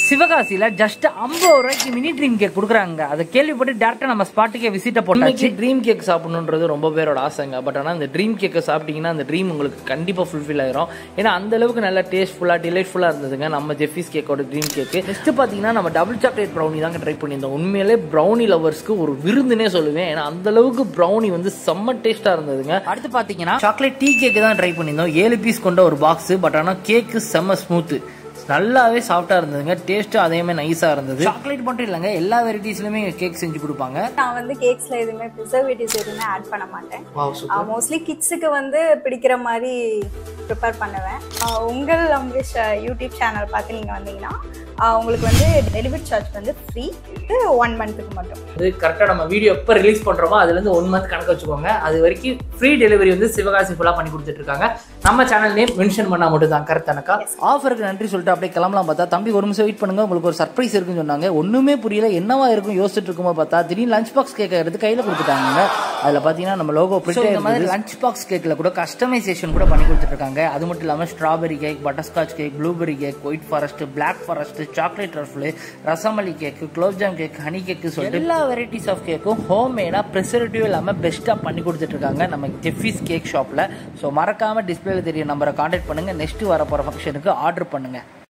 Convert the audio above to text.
சிவகாசியில just ஐம்பது ரூபாய்க்கு mini dream cake கொடுக்குறாங்க அதை கேள்விப்பட்டு டேரக்டா நம்ம ஸ்பாட்டுக்கே விசிட்ட போட்டாச்சு ட்ரீம் கேக் சாப்பிடணுன்றது ரொம்ப பேரோட ஆசைங்க பட் ஆனால் இந்த ட்ரீம் கேக்கை சாப்பிட்டீங்கன்னா அந்த ட்ரீம் உங்களுக்கு கண்டிப்பாக ஃபுல்ஃபில் ஆயிரும் ஏன்னா அந்த அளவுக்கு நல்லா டேஸ்ட்ஃபுல்லாக டிலைட்ஃபுல்லாக இருந்ததுங்க நம்ம ஜெஃபிஸ் கேக்கோட ட்ரீம் கேக்கு நெக்ஸ்ட் பார்த்தீங்கன்னா நம்ம டபுள் சாக்லேட் ப்ரௌனி தாங்க ட்ரை பண்ணியிருந்தோம் உண்மையிலே ப்ரௌனி லவர்ஸ்க்கு ஒரு விருந்துனே சொல்லுவேன் ஏன்னா அந்த அளவுக்கு ப்ரௌனி வந்து செம்ம டேஸ்ட்டாக இருந்ததுங்க அடுத்து பாத்தீங்கன்னா சாக்லேட் டீ கேக் தான் ட்ரை பண்ணியிருந்தோம் ஏழு பீஸ் கொண்ட ஒரு பாக்ஸ் பட் ஆனா கேக்கு செம்ம ஸ்மூத்து நல்லாவே சாஃப்டா இருந்ததுங்க டேஸ்ட்டும் அதே மாதிரி நைஸா இருந்தது சாக்லேட் மட்டும் இல்லைங்க எல்லா வெரைட்டிஸ்லயுமே கேக் செஞ்சு கொடுப்பாங்க நான் வந்து கேக்ஸ்ல எதுவுமே ப்ரிசர்வேட்டிவ்ஸ் எதுவுமே ஆட் பண்ண மாட்டேன் வாவ் சூப்பர் மோஸ்ட்லி கிட்ஸுக்கு வந்து பிடிக்கிற மாதிரி ப்ரிப்பேர் பண்ணுவேன் ஆஹ் உங்கள் அம்பரீஷ் யூடியூப் சேனல் பார்த்து நீங்கள் வந்தீங்கன்னா ஆஹ் உங்களுக்கு வந்து டெலிவரி சார்ஜ் வந்து ஃப்ரீ ஒன் மந்த்துக்கு மட்டும் அது கரெக்டாக நம்ம வீடியோ எப்போ ரிலீஸ் பண்ணுறோமோ அதுலேருந்து ஒன் மந்த் கணக்கு வச்சுக்கோங்க அது வரைக்கும் ஃப்ரீ டெலிவரி வந்து சிவகாசி ஃபுல்லாக பண்ணி கொடுத்துட்டு இருக்காங்க நம்ம சேனல் நேம் மென்ஷன் பண்ணால் மட்டும் தான் கரெக்ட் தானக்கா ஆஃபருக்கு நன்றி சொல்லிட்டு அப்படியே கிளம்பலாம் பார்த்தா தம்பி ஒரு நிமிஷம் வெயிட் பண்ணுங்க உங்களுக்கு ஒரு சர்ப்ரைஸ் இருக்குன்னு சொன்னாங்க ஒண்ணுமே புரியல என்னவா இருக்கும் யோசிச்சுட்டு இருக்கும்போது பார்த்தா திடீர்னு லஞ்ச் பாக்ஸ் கேக் எடுத்து கையில கொடுத்துட்டாங்க அதுல பாத்தீங்கன்னா நம்ம லோகோ பிரிண்ட் இந்த மாதிரி லஞ்ச் பாக்ஸ் கேக்ல கூட கஸ்டமைசேஷன் கூட பண்ணி கொடுத்துட்டு இருக்காங்க அது மட்டும் இல்லாம strawberry cake butterscotch cake blueberry cake white forest black forest chocolate ரஃப்ல rasmalai cake gulab jamun cake honey cake சொல்லிட்டு எல்லா வெரைட்டிஸ் ஆஃப் கேக்கும் ஹோம் மேடா ப்ரிசர்வேட்டிவ் இல்லாம பெஸ்ட்டா பண்ணி கொடுத்துட்டு இருக்காங்க நம்ம ஜெஃபிஸ் கேக் ஷாப்ல ஸோ மறக்காம டிஸ்பிளேல தெரிய நம்பரை கான்டாக்ட் பண்ணுங்க நெக்ஸ்ட் வர போற ஃபங்க்ஷனுக்கு ஆர்டர் பண்ணுங்க